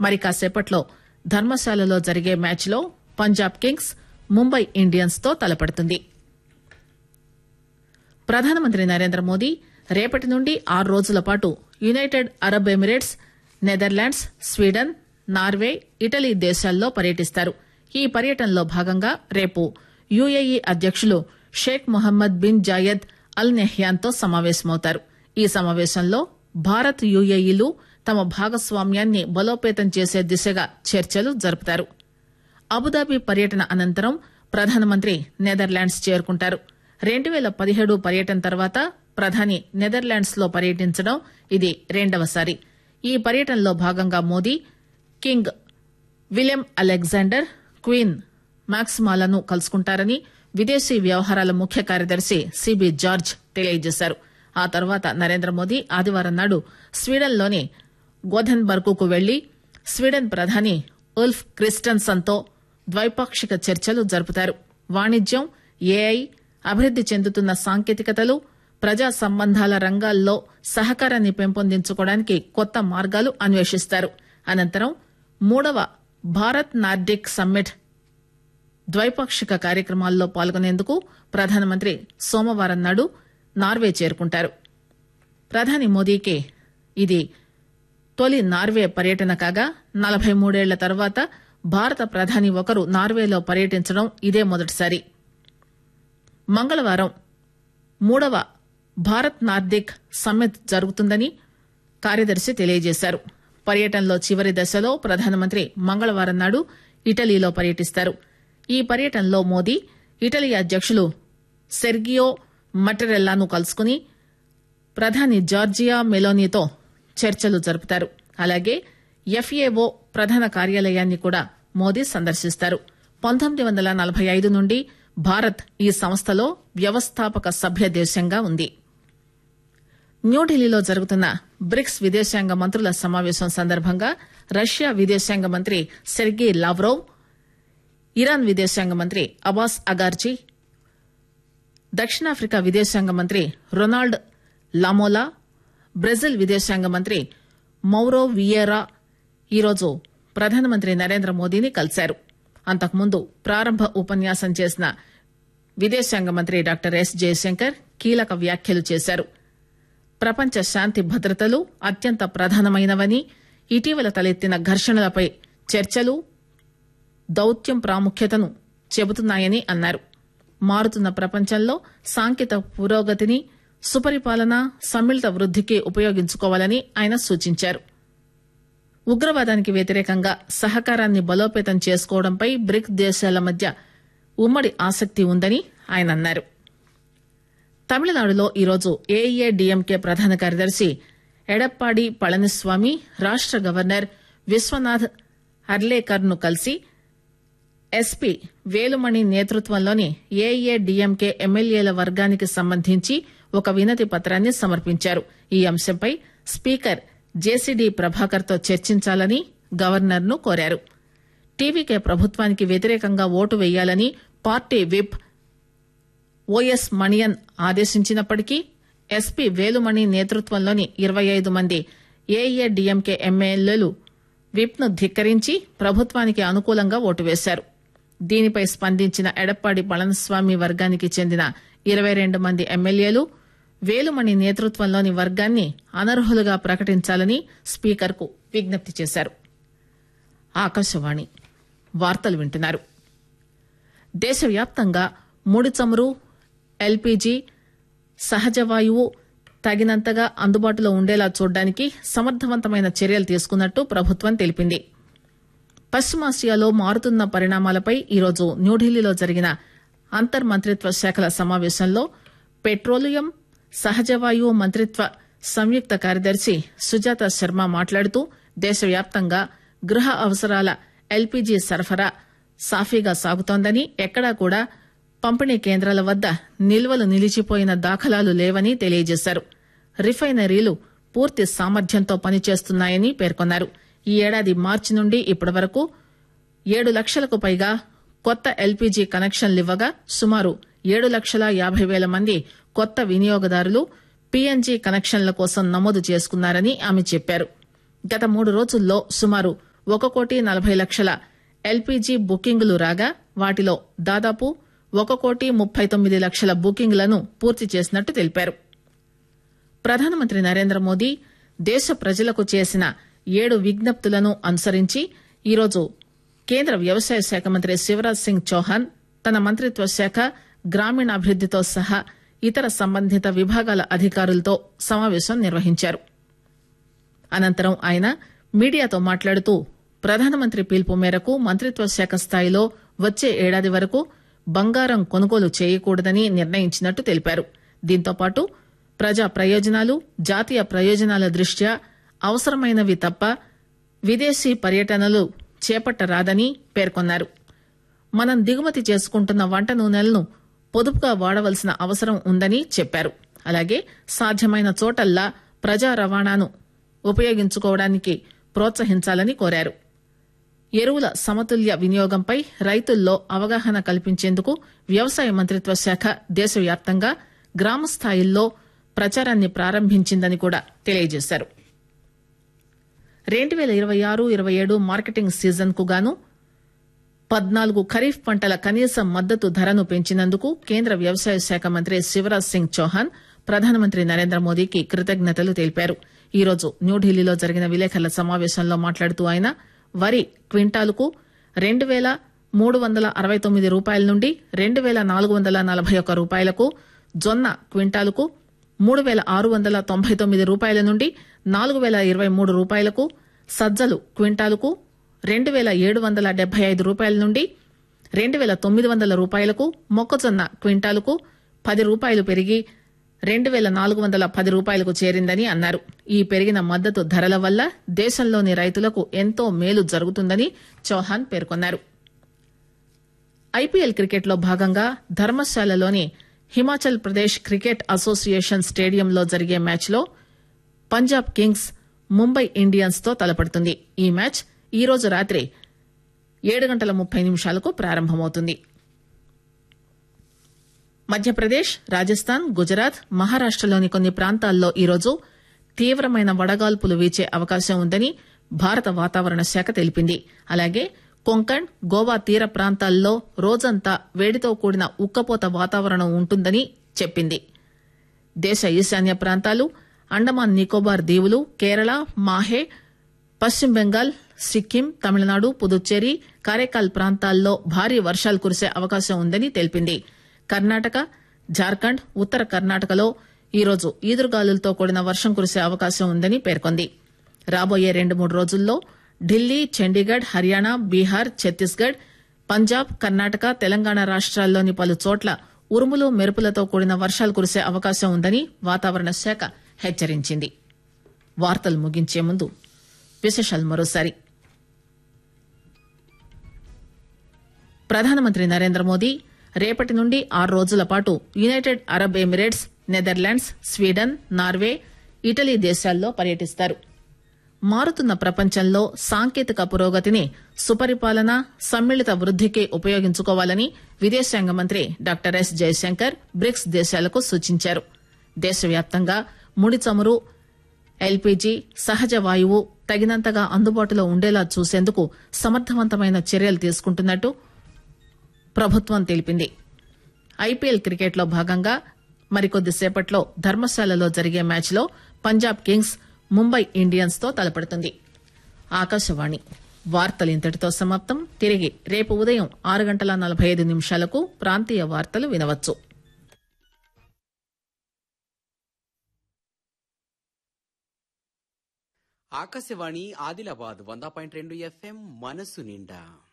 మరి కాసేపట్లో ధర్మశాలలో జరిగే మ్యాచ్లో పంజాబ్ కింగ్స్ ముంబై ఇండియన్స్ తో తలపడుతుంది ప్రధానమంత్రి నరేంద్ర మోదీ రేపటి నుండి ఆరు రోజుల పాటు United Arab Emirates Netherlands Sweden Norway Italy దేశాల్లో పర్యటిస్తారు ఈ పర్యటనలో భాగంగా రేపు యుఏఈ అధ్యకులు Sheikh Mohammed bin Zayed Al Nahyan తో సమావేశమవుతారు ఈ సమావేశంలో భారత్ యుఏఈలు తమ భాగస్వామ్యాన్ని బలోపేతం చేసే దిశగా చర్చలు జరుపుతారు అబుదాబి పర్యటన అనంతరం ప్రధానమంత్రి నెదర్లాండ్స్ చేరుకుంటారు రెండు పేల పదిహేడు పర్యటన తర్వాత ప్రధాని నెదర్లాండ్స్ లో పర్యటించడం ఇది రెండవసారి ఈ పర్యటనలో భాగంగా Modi King Willem Alexander Queen మాక్సిమాలను కలుసుకుంటారని విదేశీ వ్యవహారాల ముఖ్య కార్యదర్శి సిబి జార్జ్ తెలియజేశారు ఆ తర్వాత నరేంద్ర మోదీ ఆదివారం నాడు స్వీడన్లోని గోధెన్బర్గ్ కు వెళ్లి స్వీడన్ ప్రధాని ఉల్ఫ్ క్రిస్టన్సన్ తో ద్వైపాక్షిక చర్చలు జరుపుతారు వాణిజ్యం ఏఐ అభివృద్ది చెందుతున్న సాంకేతికతలు ప్రజా సంబంధాల రంగాల్లో సహకారాన్ని పెంపొందించుకోవడానికి కొత్త మార్గాలు అన్వేషిస్తారు అనంతరం మూడవ భారత్ నార్డిక్ సమ్మిట్ ద్వైపాక్షిక కార్యక్రమాల్లో పాల్గొనేందుకు ప్రధానమంత్రి సోమవారం నాడు నార్వే చేరుకుంటారు ప్రధాని మోదీకి ఇది తొలి నార్వే పర్యటన కాగా నలభై మూడేళ్ల తర్వాత భారత ప్రధాని ఒకరు నార్వేలో పర్యటించడం ఇదే మొదటిసారి మంగళవారం మూడవ భారత్ నార్దిక్ సమ్మిట్ జరుగుతుందని కార్యదర్శి తెలియజేశారు పర్యటనలో చివరి దశలో ప్రధానమంత్రి మంగళవారం నాడు ఇటలీలో పర్యటిస్తారు ఈ పర్యటనలో మోదీ ఇటలీ అధ్యకులు సెర్గియో మటరెల్లాను కలుసుకుని ప్రధాని జార్జియా మెలోనీతో చర్చలు జరుపుతారు అలాగే ఎఫ్ఏఓ ప్రధాన కార్యాలయాన్ని కూడా మోదీ సందర్శిస్తారు పంతొమ్మిది వందల నలభై ఐదు నుండి భారత్ ఈ సంస్థలో వ్యవస్థాపక సభ్య దేశంగా ఉంది న్యూఢిల్లీలో జరుగుతున్న బ్రిక్స్ విదేశాంగ మంత్రుల సమావేశం సందర్భంగా రష్యా విదేశాంగ మంత్రి సెర్గీ లావ్రోవ్ ఇరాన్ విదేశాంగ మంత్రి అబాస్ అగార్జీ దక్షిణాఫ్రికా విదేశాంగ మంత్రి రొనాల్డ్ లామోలా బ్రెజిల్ విదేశాంగ మంత్రి మౌరో వియేరా ఈరోజు ప్రధానమంత్రి నరేంద్ర మోదీని కలిశారు అంతకుముందు ప్రారంభ ఉపన్యాసం చేసిన విదేశాంగ మంత్రి డాక్టర్ ఎస్ జయశంకర్ కీలక వ్యాఖ్యలు చేశారు ప్రపంచ శాంతి భద్రతలు అత్యంత ప్రధానమైనవని ఇటీవల తలెత్తిన ఘర్షణలపై చర్చలు దౌత్యం ప్రాముఖ్యతను చెబుతున్నాయని అన్నారు మారుతున్న ప్రపంచంలో సాంకేతిక పురోగతిని సుపరిపాలన సమ్మిళిత వృద్దికి ఉపయోగించుకోవాలని ఆయన సూచించారు ఉగ్రవాదానికి వ్యతిరేకంగా సహకారాన్ని బలోపేతం చేసుకోవడంపై బ్రిక్ దేశాల మధ్య ఉమ్మడి ఆసక్తి ఉందని ఆయన అన్నారు తమిళనాడులో ఈరోజు ఏఐఏడీఎంకే ప్రధాన కార్యదర్శి ఎడప్పాడి పళనిస్వామి రాష్ట గవర్నర్ విశ్వనాథ్ అర్లేకర్ ను కలిసి ఎస్పీ వేలుమణి నేతృత్వంలోని ఏఐఏడీఎంకే ఎమ్మెల్యేల వర్గానికి సంబంధించి ఒక వినతి పత్రాన్ని సమర్పించారు ఈ అంశంపై స్పీకర్ జేసీడీ ప్రభాకర్ తో చర్చించాలని గవర్నర్ ను కోరారు టీవీకే ప్రభుత్వానికి వ్యతిరేకంగా ఓటు వేయాలని పార్టీ విప్ ఓఎస్ మణియన్ ఆదేశించినప్పటికీ ఎస్పీ వేలుమణి నేతృత్వంలోని ఇరవై ఐదు మంది ఏఐఏడీఎంకే ఎమ్మెల్యేలు విప్ ను ధిక్కరించి ప్రభుత్వానికి అనుకూలంగా ఓటు వేశారు దీనిపై స్పందించిన ఎడప్పాడి పళనిస్వామి వర్గానికి చెందిన ఇరవై రెండు మంది ఎమ్మెల్యేలు వేలుమణి నేతృత్వంలోని వర్గాన్ని అనర్హులుగా ప్రకటించాలని స్పీకర్ కు విజ్ఞప్తి చేశారు ఆకాశవాణి వార్తలు వింటున్నారు దేశవ్యాప్తంగా ముడి చమురు ఎల్పీజీ సహజ వాయువు తగినంతగా అందుబాటులో ఉండేలా చూడడానికి సమర్థవంతమైన చర్యలు తీసుకున్నట్టు ప్రభుత్వం తెలిపింది పశ్చిమాసియాలో మారుతున్న పరిణామాలపై ఈరోజు న్యూఢిల్లీలో జరిగిన అంతర్ మంత్రిత్వ శాఖల సమావేశంలో పెట్రోలియం సహజ వాయువు మంత్రిత్వ సంయుక్త కార్యదర్శి సుజాత శర్మ మాట్లాడుతూ దేశవ్యాప్తంగా గృహ అవసరాల ఎల్పీజీ సరఫరా సాఫీగా సాగుతోందని ఎక్కడా కూడా పంపిణీ కేంద్రాల వద్ద నిల్వలు నిలిచిపోయిన దాఖలాలు లేవని తెలియజేశారు రిఫైనరీలు పూర్తి సామర్థ్యంతో పనిచేస్తున్నాయని పేర్కొన్నారు ఈ ఏడాది మార్చి నుండి ఇప్పటి వరకు ఏడు లక్షలకు పైగా కొత్త ఎల్పీజీ కనెక్షన్లివ్వగా సుమారు ఏడు లక్షల యాభై వేల మంది కొత్త వినియోగదారులు పీఎన్జీ కనెక్షన్ల కోసం నమోదు చేసుకున్నారని ఆమె చెప్పారు గత మూడు రోజుల్లో సుమారు ఒక కోటి నలభై లక్షల ఎల్పీజీ బుకింగులు రాగా వాటిలో దాదాపు ఒక కోటి ముప్పై తొమ్మిది లక్షల బుకింగ్లను పూర్తి చేసినట్టు తెలిపారు ప్రధానమంత్రి నరేంద్ర మోదీ దేశ ప్రజలకు చేసిన ఏడు విజ్ఞప్తులను అనుసరించి ఈరోజు కేంద్ర వ్యవసాయ శాఖ మంత్రి శివరాజ్ సింగ్ చౌహాన్ తన మంత్రిత్వ శాఖ గ్రామీణాభివృద్దితో సహా ఇతర సంబంధిత విభాగాల అధికారులతో సమావేశం నిర్వహించారు అనంతరం ఆయన మీడియాతో మాట్లాడుతూ ప్రధానమంత్రి పిలుపు మేరకు మంత్రిత్వ శాఖ స్థాయిలో వచ్చే ఏడాది వరకు బంగారం కొనుగోలు చేయకూడదని నిర్ణయించినట్టు తెలిపారు దీంతోపాటు ప్రజా ప్రయోజనాలు జాతీయ ప్రయోజనాల దృష్ట్యా అవసరమైనవి తప్ప విదేశీ పర్యటనలు చేపట్టరాదని పేర్కొన్నారు మనం దిగుమతి చేసుకుంటున్న వంట నూనెలను పొదుపుగా వాడవలసిన అవసరం ఉందని చెప్పారు అలాగే సాధ్యమైన చోటల్లా ప్రజా రవాణాను ఉపయోగించుకోవడానికి ప్రోత్సహించాలని కోరారు ఎరువుల సమతుల్య వినియోగంపై రైతుల్లో అవగాహన కల్పించేందుకు వ్యవసాయ మంత్రిత్వ శాఖ దేశవ్యాప్తంగా గ్రామ స్థాయిల్లో ప్రచారాన్ని ప్రారంభించిందని కూడా తెలియజేశారు రెండు పేల ఇరవై ఆరు ఇరవై ఏడు మార్కెటింగ్ సీజన్ కు గాను పద్నాలుగు ఖరీఫ్ పంటల కనీస మద్దతు ధరను పెంచినందుకు కేంద్ర వ్యవసాయ శాఖ మంత్రి శివరాజ్ సింగ్ చౌహాన్ ప్రధానమంత్రి నరేంద్ర మోదీకి కృతజ్ఞతలు తెలిపారు ఈరోజు న్యూఢిల్లీలో జరిగిన విలేకరుల సమావేశంలో మాట్లాడుతూ ఆయన వరి క్వింటాలుకు రెండు పేల మూడు వందల అరవై తొమ్మిది రూపాయల నుండి రెండు పేల నాలుగు వందల నలభై ఒక్క రూపాయలకు జొన్న క్వింటాలుకు మూడు పేల ఆరు వందల తొంభై తొమ్మిది రూపాయల నుండి నాలుగు పేల ఇరవై మూడు రూపాయలకు సజ్జలు క్వింటాలుకు రెండు పేల ఏడు వందల డెబ్బై ఐదు రూపాయల నుండి రెండు పేల తొమ్మిది వందల రూపాయలకు మొక్కజొన్న క్వింటాలుకు పది రూపాయలు పెరిగి రెండు పేల నాలుగు వందల పది రూపాయలకు చేరిందని అన్నారు ఈ పెరిగిన మద్దతు ధరల వల్ల దేశంలోని రైతులకు ఎంతో మేలు జరుగుతుందని చౌహాన్ పేర్కొన్నారు ఐపీఎల్ క్రికెట్లో భాగంగా ధర్మశాలలోని హిమాచల్ ప్రదేశ్ క్రికెట్ అసోసియేషన్ స్టేడియంలో జరిగే మ్యాచ్లో పంజాబ్ కింగ్స్ ముంబై ఇండియన్స్ తో తలపడుతుంది ఈ మ్యాచ్ ఈ రోజు రాత్రి ఏడు గంటల ముప్పై నిమిషాలకు ప్రారంభమవుతుంది మధ్యప్రదేశ్ రాజస్థాన్ గుజరాత్ మహారాష్టలోని కొన్ని ప్రాంతాల్లో ఈరోజు తీవ్రమైన వడగాల్పులు వీచే అవకాశం ఉందని భారత వాతావరణ శాఖ తెలిపింది అలాగే కొంకణ్ గోవా తీర ప్రాంతాల్లో రోజంతా వేడితో కూడిన ఉక్కపోత వాతావరణం ఉంటుందని చెప్పింది దేశ ఈశాన్య ప్రాంతాలు అండమాన్ నికోబార్ దీవులు కేరళ మాహే పశ్చిమ బెంగాల్ సిక్కిం తమిళనాడు పుదుచ్చేరి కారైకాల్ ప్రాంతాల్లో భారీ వర్షాలు కురిసే అవకాశం ఉందని తెలిపింది కర్ణాటక జార్ఖండ్ ఉత్తర కర్ణాటకలో ఈరోజు ఈదురుగాలులతో కూడిన వర్షం కురిసే అవకాశం ఉందని పేర్కొంది రాబోయే రెండు మూడు రోజుల్లో ఢిల్లీ చండీగఢ్ హర్యానా బీహార్ ఛత్తీస్గఢ్ పంజాబ్ కర్ణాటక తెలంగాణ రాష్ట్రాల్లోని పలు చోట్ల ఉరుములు మెరుపులతో కూడిన వర్షాలు కురిసే అవకాశం ఉందని వాతావరణ శాఖ హెచ్చరించింది వార్తలు ముగించే ముందు విశేషాలు మరోసారి ప్రధానమంత్రి నరేంద్ర మోదీ రేపటి నుండి ఆరు రోజుల పాటు United Arab Emirates Netherlands Sweden Norway Italy దేశాల్లో పర్యటిస్తారు మారుతున్న ప్రపంచంలో సాంకేతిక పురోగతిని సుపరిపాలన సమ్మిళిత వృద్దికి ఉపయోగించుకోవాలని విదేశాంగ మంత్రి డాక్టర్ ఎస్ జయశంకర్ బ్రిక్స్ దేశాలకు సూచించారు దేశవ్యాప్తంగా ముడి చమురు ఎల్పీజీ సహజ వాయువు తగినంతగా అందుబాటులో ఉండేలా చూసేందుకు సమర్థవంతమైన చర్యలు తీసుకుంటున్నట్టు ప్రభుత్వం తెలిపింది ఐపీఎల్ క్రికెట్లో భాగంగా మరికొద్దిసేపట్లో ధర్మశాలలో జరిగే మ్యాచ్లో పంజాబ్ కింగ్స్ ముంబై ఇండియన్స్ తో తలపడుతుంది ఆకాశవాణి వార్తలు ఇంతటితో సమాప్తం తిరిగి రేపు ఉదయం ఆరు గంటల నలభై ఐదు నిమిషాలకు ప్రాంతీయ వార్తలు వినవచ్చు ఆకాశవాణి ఆదిలాబాద్ వంద పాయింట్ రెండు ఎఫ్ఎం మనసు నిండా